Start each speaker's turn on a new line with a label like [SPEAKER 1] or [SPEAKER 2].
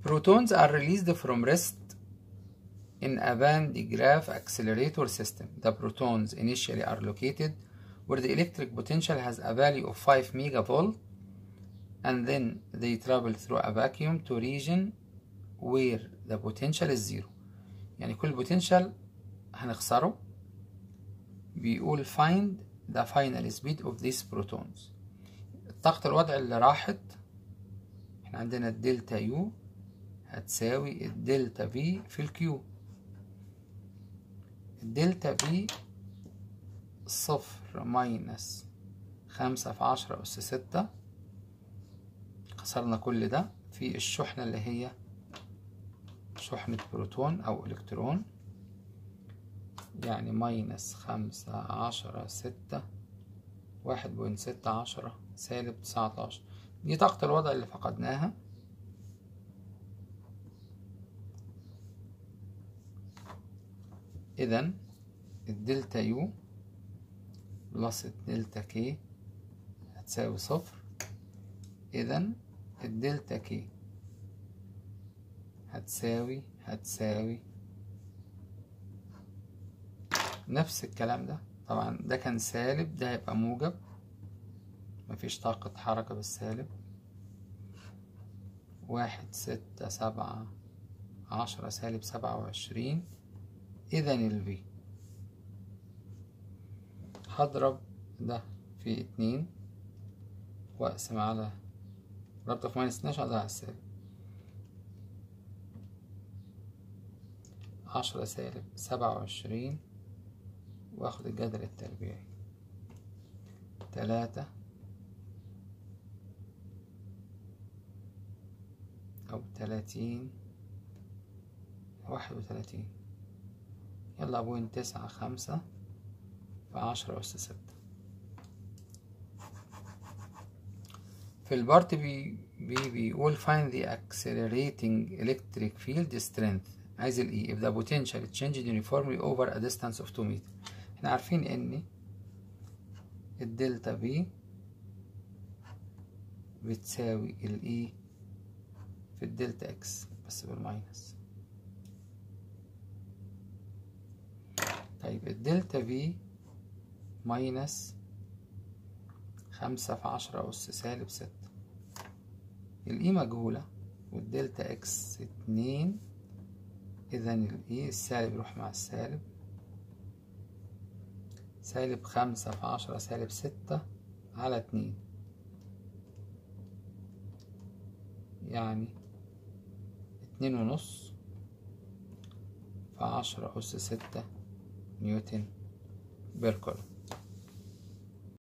[SPEAKER 1] Protons are released from rest in a Van de Graaff accelerator system. The protons initially are located where the electric potential has a value of 5 megavolt and then they travel through a vacuum to region where the potential is zero يعني كل potential هنخسره بيقول find the final speed of these protons طاقة الوضع اللي راحت احنا عندنا الدلتا يو هتساوي الدلتا في في الكيو الدلتا في صفر ماينس خمسة في عشرة أس ستة خسرنا كل ده في الشحنة اللي هي شحنة بروتون أو إلكترون يعني ماينس خمسة عشرة ستة واحد بوينت ستة عشرة سالب تسعتاشر دي طاقة الوضع اللي فقدناها إذا الدلتا يو بلس الدلتا كي هتساوي صفر إذا الدلتا كي هتساوي هتساوي نفس الكلام ده طبعا ده كان سالب ده هيبقى موجب مفيش طاقة حركة بالسالب واحد ستة سبعة عشرة سالب سبعة وعشرين إذا الفي هضرب ده في اتنين وأقسم على ضربته في ماينس اتناشر ده على السالب عشرة سالب سبعة وعشرين واخد الجذر التربيعي تلاتة أو تلاتين واحد وتلاتين يلا بوينت تسعة خمسة في عشرة أس ستة في البارت بي بي بيقول find the accelerating electric field strength عايز ال E if the potential changed uniformly over a distance of 2 meter احنا عارفين ان الدلتا B بتساوي ال E في الدلتا X بس بالماينس طيب الدلتا V ماينس خمسة في عشرة أس سالب ستة الإي مجهولة والدلتا إكس اتنين إذا الإي السالب يروح مع السالب سالب خمسة في عشرة سالب ستة على اتنين يعني اتنين ونص في عشرة أس ستة نيوتن بير كولوم